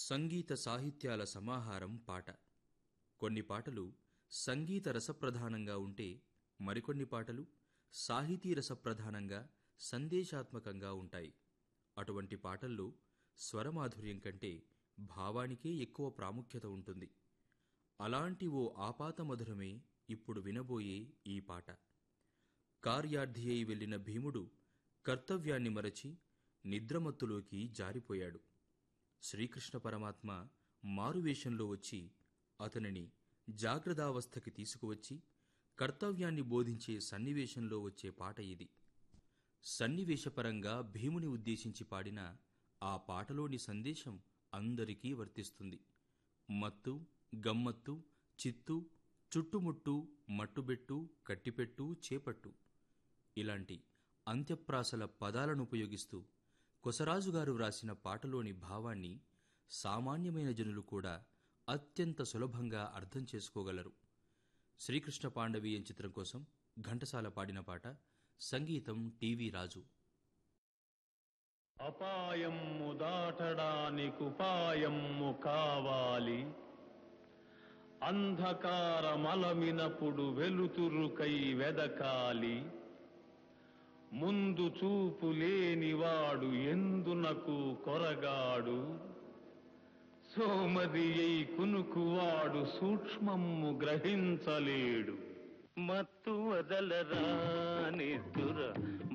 సంగీత సాహిత్యాల సమాహారం పాట కొన్ని పాటలు సంగీత రసప్రధానంగా ఉంటే మరికొన్ని పాటలు సాహితీ రసప్రధానంగా సందేశాత్మకంగా ఉంటాయి అటువంటి పాటల్లో స్వరమాధుర్యం కంటే భావానికే ఎక్కువ ప్రాముఖ్యత ఉంటుంది అలాంటి ఓ ఆపాతమధురమే ఇప్పుడు వినబోయే ఈ పాట కార్యార్థి అయి వెళ్లిన భీముడు కర్తవ్యాన్ని మరచి నిద్రమత్తులోకి జారిపోయాడు శ్రీకృష్ణ పరమాత్మ మారువేషంలో వచ్చి అతనిని జాగ్రత్తావస్థకి తీసుకువచ్చి కర్తవ్యాన్ని బోధించే సన్నివేశంలో వచ్చే పాట ఇది సన్నివేశపరంగా భీముని ఉద్దేశించి పాడిన ఆ పాటలోని సందేశం అందరికీ వర్తిస్తుంది మత్తు గమ్మత్తు చిత్తు చుట్టుముట్టు మట్టుబెట్టు కట్టిపెట్టు చేపట్టు ఇలాంటి అంత్యప్రాసల పదాలను ఉపయోగిస్తూ కొసరాజుగారు వ్రాసిన పాటలోని భావాన్ని సామాన్యమైన జనులు కూడా అత్యంత సులభంగా అర్థం చేసుకోగలరు శ్రీకృష్ణ పాండవీయం చిత్రం కోసం ఘంటసాల పాడిన పాట సంగీతం టీవీ రాజు అపాయము దాటడానికుపాయము కావాలి అంధకారమలమినప్పుడు వెలుతురుకై వెదకాలి ముందు చూపు లేనివాడు ఎందునకు కొరగాడు సోమది అయి కునుకువాడు సూక్ష్మము గ్రహించలేడు మత్తు వదలరా నిద్దుర